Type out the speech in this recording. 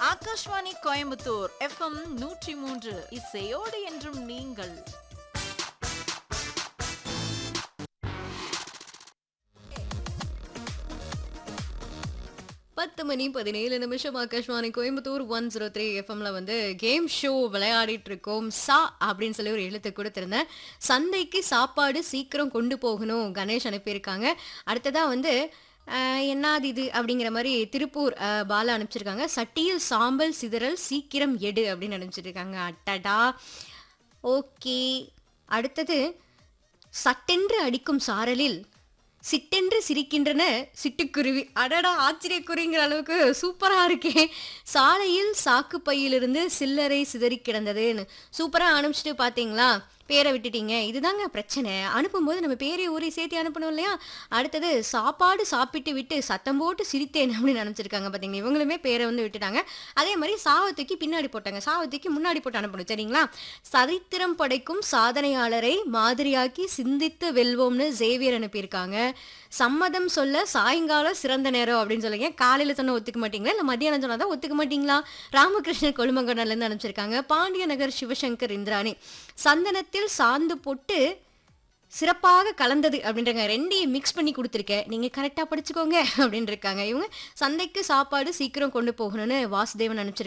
Akashvani Coimbatore FM நூற்றி மூன்று இசையோடு என்றும் நீங்கள் பத்து மணி பதினேழு நிமிஷம் Akashvani Coimbatore one zero three எஃப்எம்ல வந்து கேம் ஷோ விளையாடிட்டு இருக்கோம் சா அப்படின்னு சொல்லி ஒரு எழுத்து கொடுத்திருந்தேன் சந்தைக்கு சாப்பாடு சீக்கிரம் கொண்டு போகணும் கணேஷ் அனுப்பியிருக்காங்க அடுத்ததா வந்து ஆஹ், என்னது இது அப்படிங்கிற மாதிரி திருப்பூர் ஆஹ், பாலா அனுப்பிச்சிருக்காங்க சட்டியில் சாம்பல் சிதறல் சீக்கிரம் எடு அப்படின்னு அனுப்பிச்சிருக்காங்க அட்டடா ஓகே அடுத்தது சட்டென்று அடிக்கும் சாரலில் சிட்டென்று சிரிக்கின்றன சிட்டுக்குருவி அடடா ஆச்சரியக்குருவிங்கிற அளவுக்கு சூப்பரா இருக்கே சாலையில் சாக்கு பையிலிருந்து சில்லறை சிதறி கிடந்ததுன்னு சூப்பரா அனுப்பிச்சிட்டு பாத்தீங்களா பேரை விட்டுட்டீங்க இதுதாங்க பிரச்சனை அனுப்பும்போது நம்ம பேரை ஊரை சேர்த்து அனுப்பணும் இல்லையா அடுத்தது சாப்பாடு சாப்பிட்டு விட்டு சத்தம் போட்டு சிரித்தேன் அப்படின்னு அனுப்பிச்சிருக்காங்க பாத்தீங்களா இவங்களுமே பேரை வந்து விட்டுட்டாங்க அதே மாதிரி சாவத்துக்கு பின்னாடி போட்டாங்க சாவத்துக்கு முன்னாடி போட்டு அனுப்பணும் சரிங்களா சரித்திரம் படைக்கும் சாதனையாளரை மாதிரியாக்கி சிந்தித்து வெல்வோம்னு ஜேவியர் அனுப்பியிருக்காங்க சம்மதம் சொல்ல சாயங்காலம் சிறந்த நேரம் அப்படின்னு சொல்லுங்க காலையில சொன்ன ஒத்துக்க மாட்டீங்களா இல்ல மத்தியானம் சொன்னா தான் ஒத்துக்க மாட்டீங்களா ராமகிருஷ்ணன் கொழுமங்கடல இருந்து அனுப்பிச்சிருக்காங்க பாண்டிய நகர் சிவசங்கர் இந்திராணி சந்தனத்தில் சாந்து போட்டு சிறப்பாக கலந்தது அப்படின்றங்க ரெண்டையும் மிக்ஸ் பண்ணி கொடுத்துருக்கேன் நீங்கள் கரெக்டாக படிச்சுக்கோங்க அப்படின்னு இருக்காங்க இவங்க சந்தைக்கு சாப்பாடு சீக்கிரம் கொண்டு போகணும்னு வாசுதேவன் அனுப்பிச்சிருக்காங்க